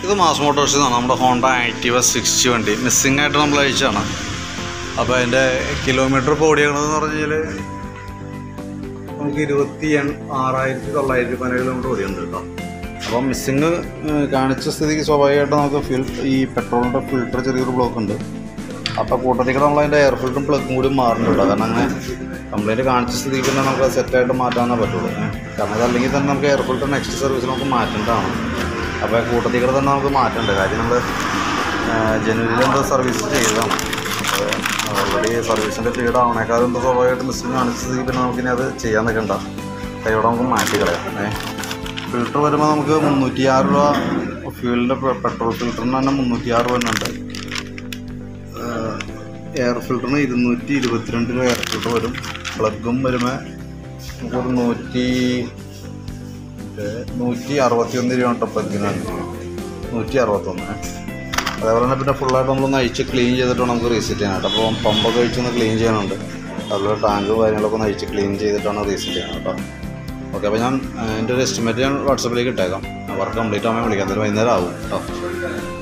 ഇത് മാസ് മോട്ടോഴ്സിൽ നിന്നാണ് നമ്മുടെ ഹോണ്ട ആക്റ്റീവ സിക്സ്റ്റി വണ്ടി മിസ്സിംഗ് ആയിട്ട് നമ്മൾ അയച്ചാണ് അപ്പോൾ അതിൻ്റെ കിലോമീറ്റർ ഇപ്പോൾ ഓടിയണമെന്ന് പറഞ്ഞു കഴിഞ്ഞാൽ നമുക്ക് ഇരുപത്തി എൺ ആറായിരത്തി തൊള്ളായിരത്തി പതിനേഴ് കിലോമീറ്റർ ഓടിയുണ്ട് കേട്ടോ അപ്പോൾ മിസ്സിങ് കാണിച്ച സ്ഥിതിക്ക് സ്വാഭാവികമായിട്ടും നമുക്ക് ഫിൽ ഈ പെട്രോളിൻ്റെ ഫിൽറ്റർ ചെറിയൊരു ബ്ലോക്ക് ഉണ്ട് അപ്പോൾ കൂട്ടത്തിൽ കൂടെ നമ്മൾ അതിൻ്റെ എയർ ഫിൽറ്ററും പ്ലഗും കൂടി മാറുന്നുണ്ട് കാരണം അങ്ങനെ കംപ്ലൈൻറ്റ് കാണിച്ച സ്ഥിതിക്ക് തന്നെ നമുക്ക് സെറ്റായിട്ട് മാറ്റാനേ പറ്റുള്ളൂ ഏ. കാരണം അതല്ലെങ്കിൽ തന്നെ നമുക്ക് എയർ ഫിൽറ്റർ നെക്സ്റ്റ് സർവീസ് നമുക്ക് മാറ്റേണ്ടതാണ് അപ്പോൾ കൂട്ടത്തിൽ കൂടെ തന്നെ നമുക്ക് മാറ്റേണ്ടത് കാര്യം നമ്മൾ ജനുവരിയിൽ എന്തോ സർവീസ് ചെയ്തതാണ് അപ്പോൾ ഓൾറെഡി സർവീസിൻ്റെ പീരീഡ് ആവണേക്കാളും എന്തോ സ്വാഭാവികമായിട്ട് മിസ്സിങ് കാണിച്ച സ്ഥിതിക്ക് പിന്നെ നമുക്കിനി അത് ചെയ്യാൻ നിൽക്കണ്ട കൈയോടെ നമുക്ക് മാറ്റി കളയാം ഏ ഫിൽറ്റർ വരുമ്പോൾ നമുക്ക് മുന്നൂറ്റി ആറ് രൂപ ഫ്യൂലിൻ്റെ പെട്രോൾ ഫിൽറ്ററിന് തന്നെ മുന്നൂറ്റി ആറ് രൂപ തന്നെ ഉണ്ട് എയർ ഫിൽറ്ററിന് ഇരുന്നൂറ്റി ഇരുപത്തിരണ്ട് രൂപ എയർ ഫിൽറ്റർ വരും പ്ലഗും വരുമ്പോൾ നമുക്കൊരു നൂറ്റി ഏഹ്, നൂറ്റി അറുപത്തി ഒന്ന് രൂപ കേട്ടോ പ്ലഗിനാണ് നൂറ്റി അറുപത്തൊന്ന് അതേപോലെ തന്നെ പിന്നെ ഫുള്ളായിട്ട് നമ്മളൊന്ന് അഴിച്ച് ക്ലീൻ ചെയ്തിട്ട് വേണം നമുക്ക് റീസെറ്റ് ചെയ്യാനായിട്ട് അപ്പോൾ പമ്പൊക്കെ അഴിച്ചൊന്ന് ക്ലീൻ ചെയ്യാനുണ്ട് അതുപോലെ ടാങ്കും കാര്യങ്ങളൊക്കെ ഒന്ന് അഴിച്ച് ക്ലീൻ ചെയ്തിട്ടാണ് റീസെറ്റ് ചെയ്യാൻ കേട്ടോ ഓക്കെ അപ്പോൾ ഞാൻ എൻ്റെ ഒരു എസ്റ്റിമേറ്റ് ഞാൻ വാട്സപ്പിലേക്ക് ഇട്ടേക്കാം വർക്ക് കംപ്ലീറ്റ് ആകുമ്പോൾ വിളിക്കാം എന്തായാലും വൈകുന്നേരം ആവും കേട്ടോ